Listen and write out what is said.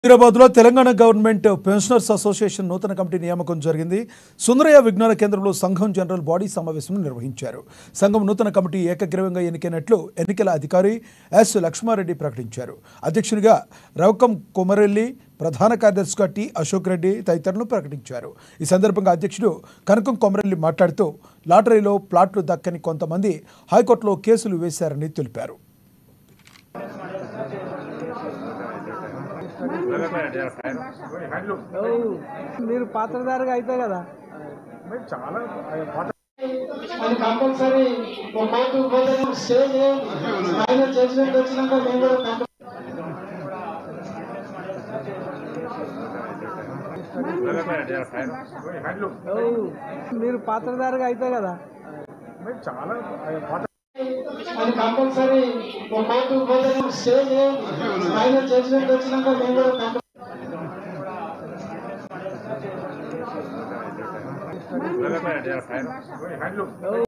హైదరాబాద్ లో Telangana government pensioners association నూతన committee నియామకం జరిగింది సుందరయ్య విజ్ఞాన కేంద్రంలో సంఘం జనరల్ బాడీ సమావేశం నిర్వహించారు సంఘం నూతన కమిటీ ఏకగ్రీవంగా ఎన్నికైనట్లు ఎన్నికల అధికారి ఎస్ లక్ష్మారెడ్డి ప్రకటించారు అధ్యక్షునిగా రవకం కొమరెల్లి ప్రధాన కార్యదర్శిగా టి అశోక్ రెడ్డి తదితరులను ప్రకటించారు ఈ సందర్భంగా అధ్యక్షుడు కనకం కొమరెల్లి మాట్లాడుతూ లాటరీలో ప్లాట్లు దక్కని కొంతమంది హైకోర్టులో కేసులు వేశారని తెలిపారు మీరు పాత్రధారిగా అయితే కదా అది కంపల్సరీ ఒక కోర్టు పోతే స్టే చేయండి ఫైనల్ జడ్జిమెంట్ వచ్చినాక మేము కూడా కంపల్సరీ మీరు పాత్రధారిగా అయితే కదా అది కంపల్సరీ ఒక కోర్టు పోతే స్టే చేయండి ఫైనల్ జడ్జిమెంట్ వచ్చినాక మేము కూడా కంపల్సరీ